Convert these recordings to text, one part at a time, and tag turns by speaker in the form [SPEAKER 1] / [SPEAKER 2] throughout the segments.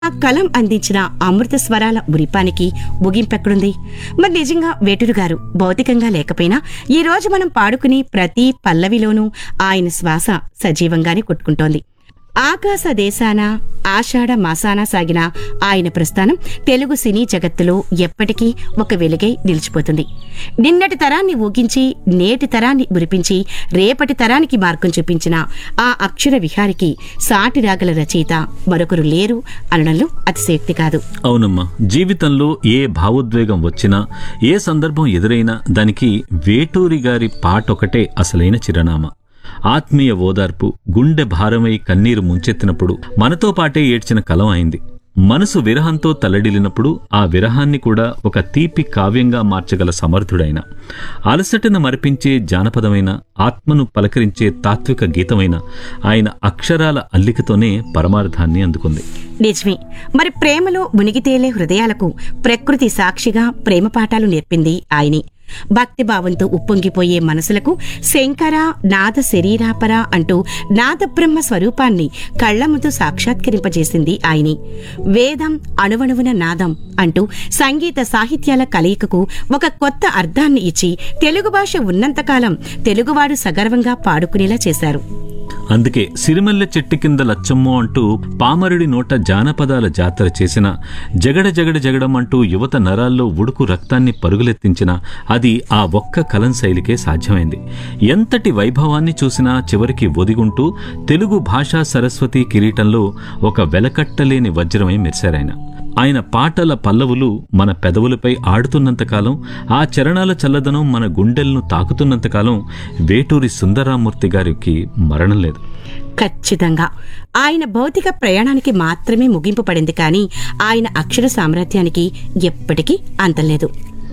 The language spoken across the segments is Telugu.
[SPEAKER 1] ఆ కలం అందించిన అమృత స్వరాల ఉరిపానికి ముగింపెక్కడుంది మరి నిజంగా వేటూరు గారు భౌతికంగా లేకపోయినా ఈ రోజు మనం పాడుకుని ప్రతి పల్లవిలోనూ ఆయన శ్వాస సజీవంగానే కొట్టుకుంటోంది ఆకాశ దేశాన ఆషాఢ మాసాన సాగిన ఆయన ప్రస్థానం తెలుగు సినీ జగత్తులో ఎప్పటికీ ఒక వెలుగై నిలిచిపోతుంది నిన్నటి తరాన్ని ఊగించి నేటి తరాన్ని మురిపించి రేపటి తరానికి మార్గం చూపించిన ఆ అక్షర విహారికి సాటి రాగల రచయిత మరొకరు లేరు అనడంలో అతిశయోక్తి కాదు
[SPEAKER 2] అవునమ్మా జీవితంలో ఏ భావోద్వేగం వచ్చినా ఏ సందర్భం ఎదురైనా దానికి వేటూరి గారి పాట ఒకటే అసలైన చిరునామా ఆత్మీయ ఓదార్పు గుండె భారమై కన్నీరు ముంచెత్తినప్పుడు మనతో పాటే ఏడ్చిన కలం అయింది మనసు విరహంతో తల్లడిల్లినప్పుడు ఆ విరహాన్ని కూడా ఒక తీపి కావ్యంగా మార్చగల సమర్థుడైన అలసటను మరిపించే జానపదమైన ఆత్మను పలకరించే తాత్విక గీతమైన ఆయన అక్షరాల అల్లికతోనే పరమార్థాన్ని అందుకుంది
[SPEAKER 1] నిజమే మరి ప్రేమలో మునిగితేలే హృదయాలకు ప్రకృతి సాక్షిగా ప్రేమ పాఠాలు నేర్పింది ఆయనే భక్తిభావంతో ఉప్పొంగిపోయే మనసులకు శంకర నాద శరీరాపర అంటూ నాదబ్రహ్మ స్వరూపాన్ని కళ్లముతో సాక్షాత్కరింపజేసింది ఆయనే వేదం అణువణువున నాదం అంటూ సంగీత సాహిత్యాల కలయికకు ఒక కొత్త అర్థాన్ని ఇచ్చి తెలుగు భాష ఉన్నంతకాలం తెలుగువాడు సగర్వంగా పాడుకునేలా చేశారు
[SPEAKER 2] అందుకే సిరిమల్లె చెట్టు కింద లచ్చమ్మో అంటూ పామరుడి నోట జానపదాల జాతర చేసిన జగడ జగడ జగడం అంటూ యువత నరాల్లో ఉడుకు రక్తాన్ని పరుగులెత్తించిన అది ఆ ఒక్క కలం శైలికే సాధ్యమైంది ఎంతటి వైభవాన్ని చూసినా చివరికి ఒదిగుంటూ తెలుగు భాషా సరస్వతి కిరీటంలో ఒక వెలకట్టలేని వజ్రమై మెరిశారాయన ఆయన పాటల పల్లవులు మన పెదవులపై ఆడుతున్నంతకాలం ఆ చరణాల చల్లదనం మన గుండెలను తాకుతున్నంతకాలం వేటూరి సుందరామూర్తి గారికి మరణం లేదు
[SPEAKER 1] ఖచ్చితంగా ఆయన భౌతిక ప్రయాణానికి మాత్రమే ముగింపు పడింది కానీ ఆయన అక్షర సామ్రాజ్యానికి ఎప్పటికీ అంతలేదు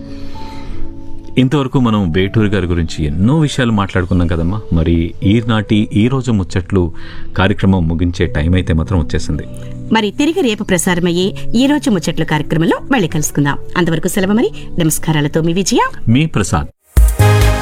[SPEAKER 2] ఇంతవరకు మనం వేటూరి గారి గురించి ఎన్నో విషయాలు మాట్లాడుకున్నాం కదమ్మా మరి ఈనాటి ఈ రోజు ముచ్చట్లు కార్యక్రమం ముగించే టైం అయితే మాత్రం వచ్చేసింది
[SPEAKER 1] మరి తిరిగి రేపు ప్రసారమయ్యే ఈ రోజు ముచ్చట్లు కార్యక్రమంలో మళ్ళీ కలుసుకుందాం అంతవరకు సెలవు మరి నమస్కారాలతో మీ విజయ
[SPEAKER 2] మీ ప్రసాద్